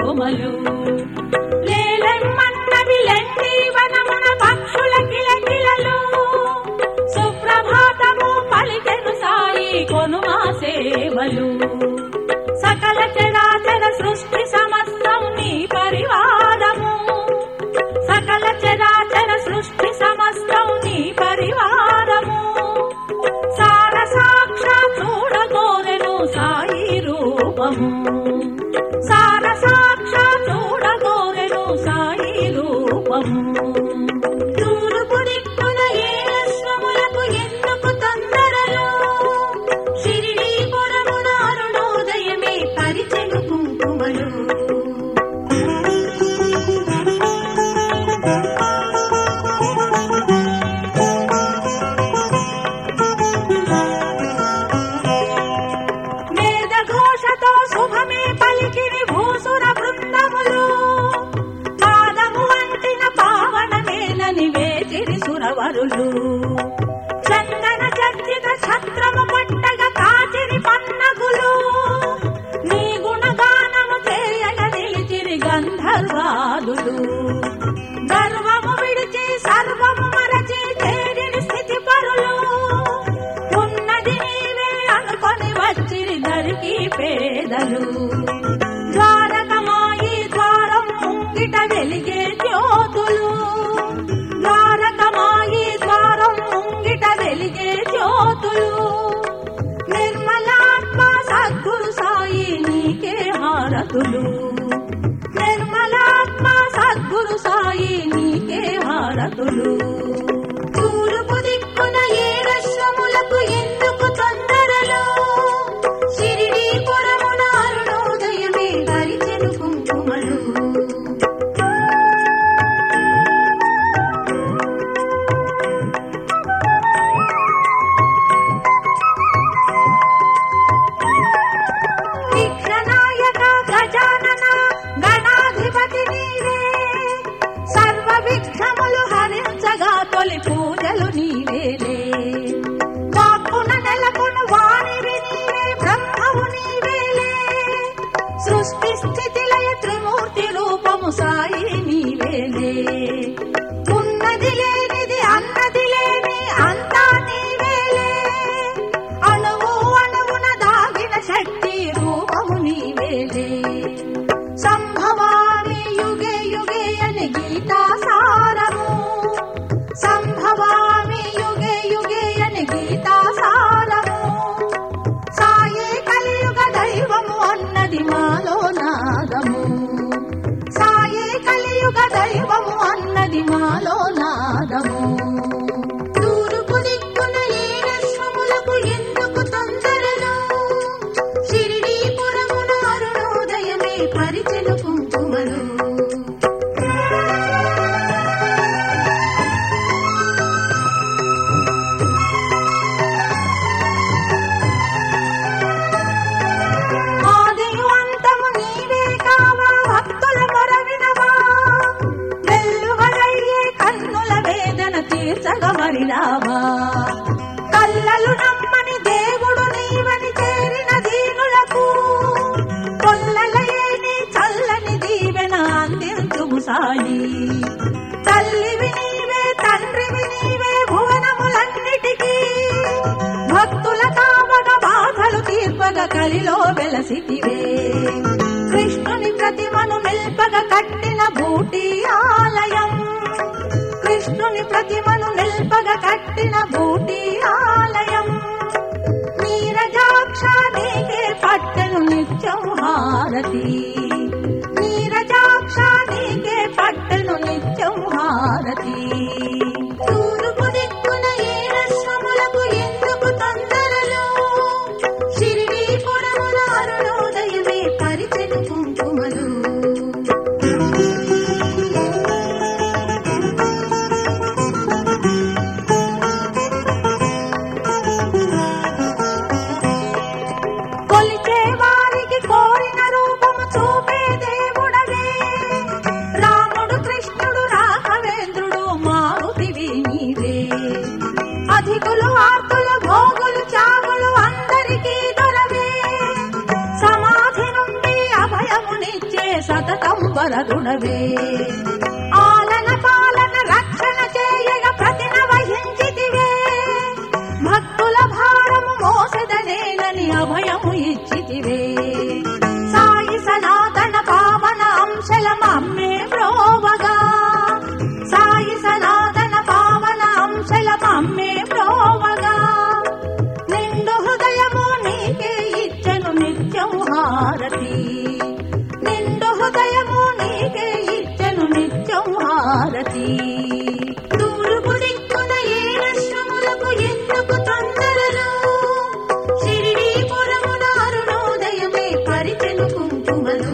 కోమలు లేలెమ్మన్నవి లెండి వనమున పక్షుల కిలకిలలు సుప్రభాతము పలికెను సాయి కొనుమా సేవలు సకల చరాచర సృష్టి సమస్తం నీ పరివారము సకల చరాచర సృష్టి సమస్తం నీ పరివారము సార సాక్షా చూడగోరెను సాయి రూపము సార సాక్షా చూడగోరెను సాయి రూపము తూర్పు దిక్కున ఏ అశ్వములకు ఎందుకు తొందరలు షిరిడీ పురమున అరుణోదయమే పరిచెను కుంకుమలు వేద ఘోషతో శుభమే పలికిని భూసుర బృందములు పాదము అంటిన పావనమేలని వేచిరి సురవరులు చందన చర్చిత ఛత్రము పట్టగ కాచిరి పన్నగులు నీ గుణగానము చేయగ నిలిచిరి గంధర్వాదులు గర్వము విడిచి సర్వము మరచి చేరిని స్థితి పరులు ఉన్నది నీవే అనుకొని వచ్చిరి దరికి పేదలు ద్వారకమాయి ద్వారం ముంగిట వెలిగే జ్యోతులు ద్వారకమాయి ద్వారం ముంగిట వెలిగే జ్యోతులు నిర్మలాత్మ సద్గురు సాయి నీకే హారతులు నిర్మలాత్మ సద్గురు సాయి నీకే హారతులు తూర్పు దిక్కున ఏడశ్వములకు ఎందుకు తొందరలు షిరిడీ పురమున అరుణోదయమే ధరిచెను కుంకుమలు విఘ్ననాయక గజానన గణాధిపతి నీవే సర్వ విఘ్నములు హరించగా తొలి పూజలు నీవేలే వాక్కున నెలకొను వాణివి నీవే బ్రహ్మవు నీవేలే సృష్టి స్థితి లయ త్రిమూర్తి రూపము సాయి నీవేలే ఉన్నది లేనిది అన్నది లేని అంతా నీవేలే అణువు అణువున దాగిన శక్తి రూపము నీవేలే సంభవామి యుగే యుగే అని గీతా సారము సంభవామి యుగే యుగే అని గీతా సారము సాయే కలియుగ దైవము అన్నది మాలో నాదము సాయే కలియుగ దైవము అన్నది మాలో నాదము తూర్పు దిక్కున ఏడశ్వములకు ఎందుకు తొందరలు షిరిడీ పురమున అరుణోదయమే పరిచెను కుంకుమలు ఆదియు అంతము నీవే కావా భక్తుల మొరవినవా వెల్లువలయ్యే కన్నుల వేదన తీర్చగమరినావా కల్లలు నమ్మని దేవుడు నీవని చేరిన దీనులకు కొల్లలయేని చల్లని దీవెన అందించుము సాయి తల్లివి నీవే తండ్రివి నీవే భువనములన్నిటికీ భక్తుల కావగ బాధలు తీర్పగ కలిలో వెలసితివే కృష్ణుని ప్రతిమను నిల్పగ కట్టిన బూటి ఆలయం కృష్ణుని ప్రతిమను నిల్పగ కట్టిన బూటి ఆలయం నీరజాక్ష నీకే పట్టెను నిత్యం హారతి నీరజాక్ష నీకే పట్టెను నిత్యం హారతి తూర్పు దిక్కున ఏడశ్వములకు ఎందుకు తొందరలు షిరిడీ పురమున అరుణోదయమే పరిచెను కుంకుమలు కొలిచే వారికి కోరిన రూపము చూప సతతం వరదుడవే ఆలన పాలన రక్షణ చేయగ ప్రతిన వహించితివే భక్తుల భారము మోసదనేనని అభయము ఇచ్చితివే సాయి సనాతన పావన అంశల మమ్మే ప్రోవగా సాయి సనాతన పావన అంశల మమ్మే ప్రోవగా నిండు హృదయము నీకే ఇచ్చను నిత్యం హారతి నిండు హృదయము నీకే ఇచ్చను నిత్యం హారతి తూర్పు దిక్కున ఏరశ్రములకు ఎందుకు తొందరలు షిరిడీపురమున అరుణోదయమే పరిచెను కుంకుమలు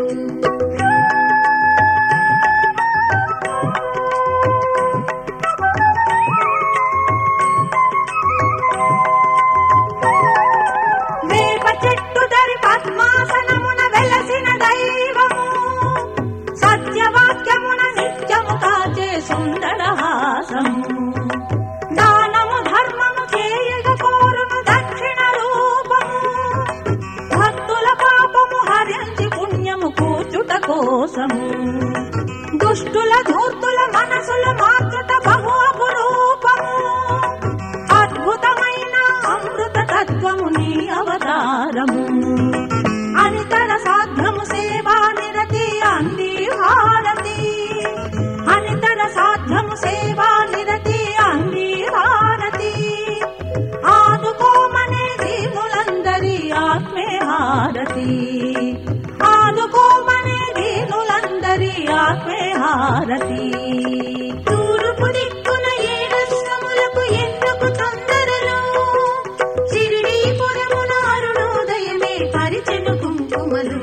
వేప చెట్టు దరి పద్మాసనమున వెలసిన దైవము సత్యవాక్యమున నిత్యము కాచే సుందర హాసము దానము ధర్మము చేయగ కోరును దక్షిణ రూపము భక్తుల పాపము హరించి పుణ్యము కూర్చుట కోసము దుష్టుల ధూర్తుల మనసుల మార్చుట బహు అపురూపము అద్భుతమైన అమృత తత్వము నీ అవతారము అనితర సాధ్యము సేవా నిరతి అంది హారతి అనితర సాధ్యము సేవా నిరతి అంది హారతి ఆదుకోమనే దీనులందరి ఆత్మే హారతి ఆదుకోమనే దీనులందరి ఆత్మే హారతి తూర్పు దిక్కున ఏడశ్రములకు ఎందుకు తొందరలు షిరిడీపురమున అరుణోదయమే పరిచెను కుంకుమలు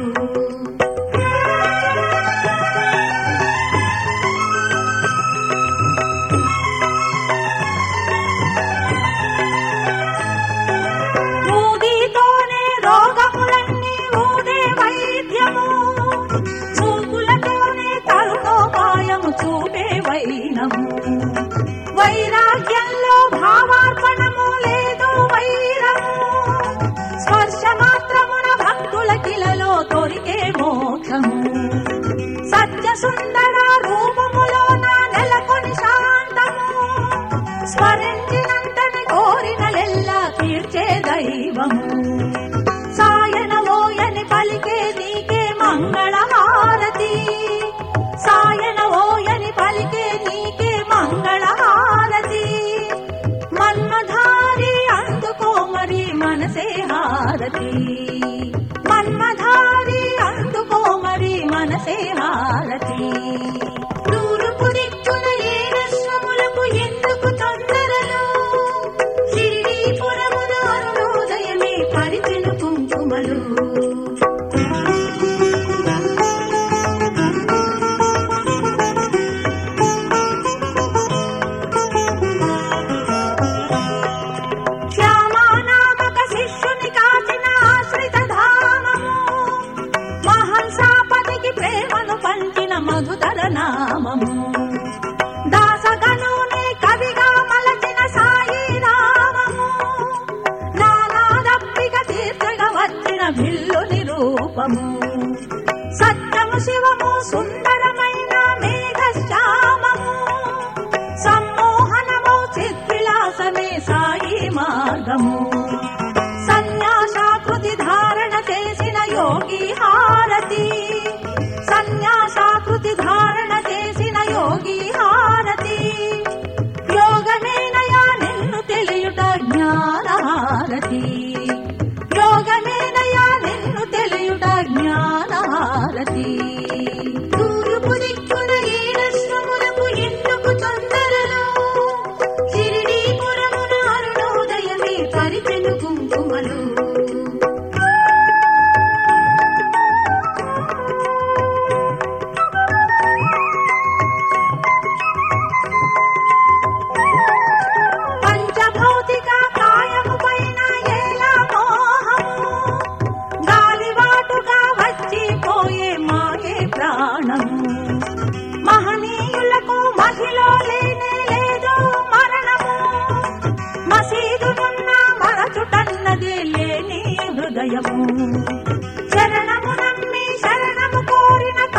ఊదితోనే రోగములన్నీ ఊదే వైద్యము చూపులతోనే తరుణోపాయము చూపే వైనము వైరాగ్యంలో భావార్పణము లేదు వైరము స్పర్శ మాత్రమున భక్తుల కిలలో తొరికే మోక్షము సత్య సుందర రూపములోన నెలకొని శాంతము స్మరించినంతని కోరినలెల్లా తీర్చే దైవము సాయన ఓయని పలికే నీకే మంగళ హారతి సాయన ఓయని పలికే నీకే మంగళ హారతి మన్మధారి అందుకో మరి మనసే హారతి మన్మధారి అందుకో మరి మనసే హారతి తూర్పు దిక్కున ఏరస్వములకు ఎందుకు తొందరలు షిరిడీపురమున అరుణోదయమే పరిచెను కుంకుమలు శ్యామానామక శిష్యుని కాచిన ఆశ్రిత ధామము మహంసాపతికి ప్రేమను పంచిన మధుతర నామము దాసగనుని కవిగా మలచిన సాయి నామము నానాదప్పిక తీర్చగా వచ్చిన భిల్లుని రూపము సత్యము శివము సుందరమైన మేఘశ్యామము సమ్మోహనము చిద్విలాసమే సాయి మార్గము సన్యాసాకృతి ధారణ చేసిన యోగి హారతి సన్యాసాకృతి ధారణ చేసిన యోగి హారతి యోగమేనయా నిన్ను తెలియుట జ్ఞాన హారతి యోగమేనయా నిన్ను తెలియుట జ్ఞాన హారతి తూర్పు దిక్కున ఏడశ్రములకు ఎందుకు తొందరలు షిరిడీపురమున అరుణోదయమే పరిచెను కుంకుమలు పంచభౌతిక కాయము పైన ఎలా మోహము గాలివాటుగా వచ్చిపోయే మాయే ప్రాణము మహనీయులకు మహిలో లేనే లేదు మరణము మసీదునున్న మరచుటన్నదే లేని హృదయము శరణము నమ్మి శరణము కోరిన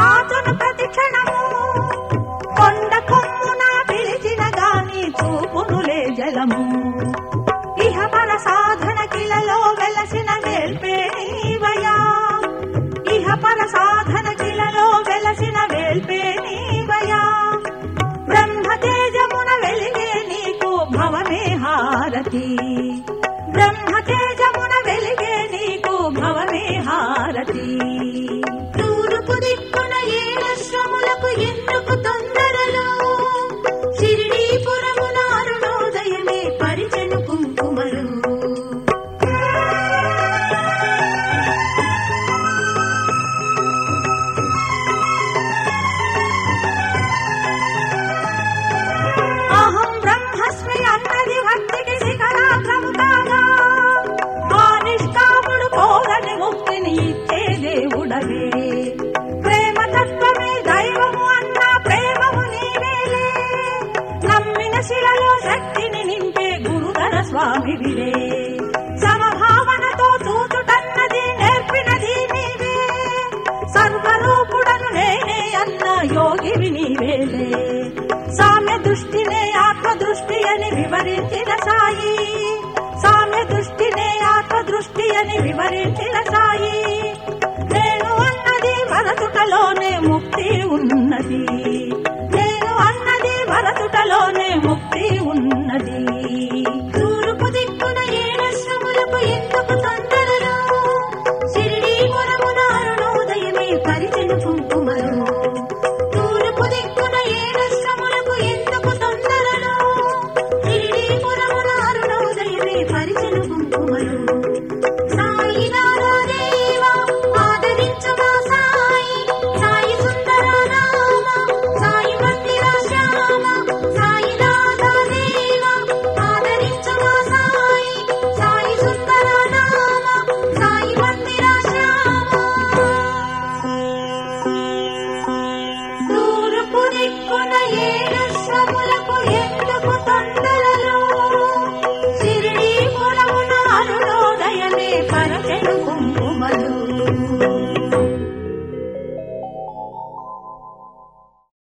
దేవుడవే ప్రేమ తత్వమే దైవము అన్న ప్రేమము నీవేలే నమ్మిన శిలలో శక్తిని నింపే గురుధర స్వామి విలే సమభావనతో చూచుటన్నది నేర్పినది నీవే సర్వరూపుడను నేనే అన్న యోగివి నీవేలే సామ్య దృష్టినే ఆత్మ దృష్టి అని వివరించిన సాయి సామ్య దృష్టినే ఆత్మ దృష్టి అని వివరించిన సాయి నేను అన్నది వరతుటలోనే ముక్తి ఉన్నది నేను అన్నది వరతుటలోనే ముక్తి ఉన్నది తూర్పు దిక్కున ఏడశ్రములకు ఎందుకు తొందరలు సిరిడి పురమున అరుణోదయమే పరిచెను కుంకుమలు తూర్పు దిక్కున ఏడశ్రములకు ఎందుకు తొందరలు సిరిడి పురమున అరుణోదయమే పరిచెను కుంకుమలు